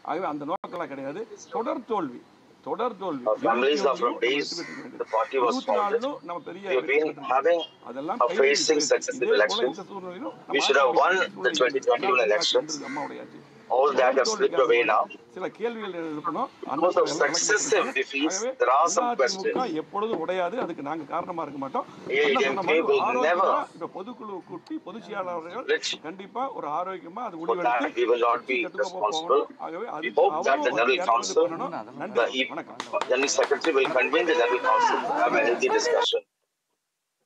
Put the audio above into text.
ஆகவே அந்த நோக்கம்லாம் கிடையாது தொடர் தோல்வி தொடர் தோல்வி Our families are from இருபத்தி days ஒண்ணுலயும் வெற்றி பெற்று the party was இருபத்தி founded. நாலுலும் நம்ம பெரிய We have வெற்றி been பெற்றோம். having அதெல்லாம் of கைவிட்டு facing போயிடுச்சு. successive இதே போல elections. இந்த சூழ்நிலையிலும் We should have won the 2021 elections. அம்மாவுடையாச்சு All that has slipped away now. சில கேள்விகள் எழுப்பணும் அந்த Because of எல்லாம் successive கலந்து defeats, ஆகவே there are some AIADMK questions. எப்பொழுதும் உடையாது அதுக்கு நாங்க காரணமா இருக்க மாட்டோம் AIDMK அண்ணா சொன்ன மாதிரி ஒரு will ஆரோக்கியமா never இப்ப பொதுக்குழு கூட்டி பொதுச் செயலாளர்கள் Rich. கண்டிப்பா ஒரு ஆரோக்கியமா அது For that, we will not be கட்டுக்கோப்பா responsible. போகணும். ஆகவே We அது hope that the அவரும் General ஒரு Council, பண்ணணும். the நன்றி E- வணக்கம் General Secretary will convene the General Council, have a healthy discussion.